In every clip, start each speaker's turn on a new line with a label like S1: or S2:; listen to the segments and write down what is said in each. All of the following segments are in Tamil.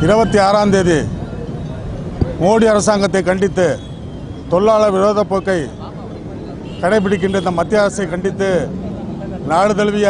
S1: இருபத்தி ஆறாம் தேதி மோடி அரசாங்கத்தை கண்டித்து தொழிலாளர் விரோத போக்கை கடைபிடிக்கின்ற இந்த மத்திய அரசை கண்டித்து நாடு தழுவிய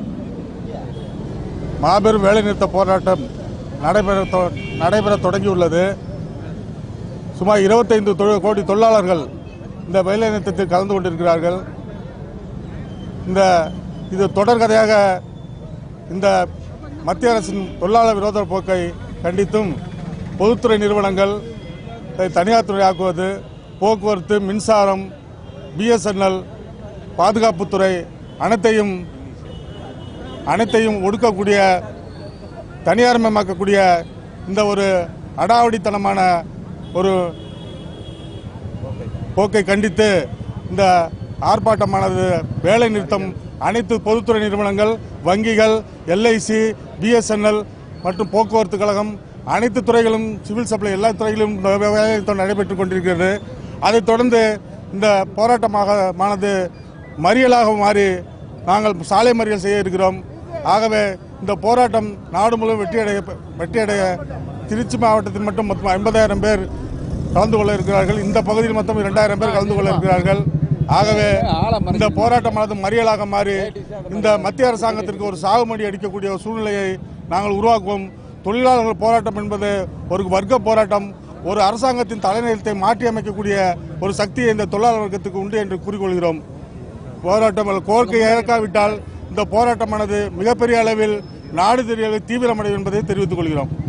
S1: மாபெரும் வேலைநிறுத்த போராட்டம் நடைபெற தொ- நடைபெற தொடங்கியுள்ளது சுமார் இருபத்தைந்து தொழில் கோடி தொழிலாளர்கள் இந்த வேலைநிறுத்தத்தில் கலந்து கொண்டிருக்கிறார்கள் இந்த இது தொடர்கதையாக இந்த மத்திய அரசின் தொழிலாளர் விரோத போக்கை கண்டித்தும் பொதுத்துறை நிறுவனங்கள் அதை தனியார் துறையாக்குவது போக்குவரத்து மின்சாரம் பிஎஸ்என்எல் பாதுகாப்புத்துறை அனைத்தையும் அனைத்தையும் ஒடுக்கக்கூடிய தனியார்மயமாக்கக்கூடிய இந்த ஒரு அடாவடித்தனமான ஒரு போக்கை கண்டித்து இந்த ஆர்ப்பாட்டமானது வேலை நிறுத்தம் அனைத்து பொதுத்துறை நிறுவனங்கள் வங்கிகள் எல்ஐசி பிஎஸ்என்எல் மற்றும் போக்குவரத்து கழகம் அனைத்து துறைகளும் சிவில் சப்ளை எல்லா துறைகளிலும் இந்த வேலை நிறுத்தம் நடைபெற்றுக் கொண்டிருக்கிறது அதைத் தொடர்ந்து இந்த போராட்டமாக மானது மறியலாக மாறி நாங்கள் சாலை மறியல் செய்ய இருக்கிறோம் ஆகவே இந்த போராட்டம் நாடு முழுவதும் வெற்றியடைய வெற்றியடைய திருச்சி மாவட்டத்தில் மட்டும் மொத்தம் ஐம்பதாயிரம் பேர் கலந்து கொள்ள இருக்கிறார்கள் இந்த பகுதியில் மொத்தம் இரண்டாயிரம் பேர் கலந்து கொள்ள இருக்கிறார்கள் ஆகவே இந்த போராட்டமானது மறியலாக மாறி இந்த மத்திய அரசாங்கத்திற்கு ஒரு சாகுமடி அடிக்கக்கூடிய ஒரு சூழ்நிலையை நாங்கள் உருவாக்குவோம் தொழிலாளர்கள் போராட்டம் என்பது ஒரு வர்க்க போராட்டம் ஒரு அரசாங்கத்தின் தலைநகரத்தை மாற்றி அமைக்கக்கூடிய ஒரு சக்தியை இந்த தொழிலாளர் வர்க்கத்துக்கு உண்டு என்று கூறிக்கொள்கிறோம் போராட்டம் அல்லது கோரிக்கை ஏற்காவிட்டால் இந்த போராட்டமானது மிகப்பெரிய அளவில் நாடு தெரிய தீவிரமடையும் என்பதை தெரிவித்துக் கொள்கிறோம்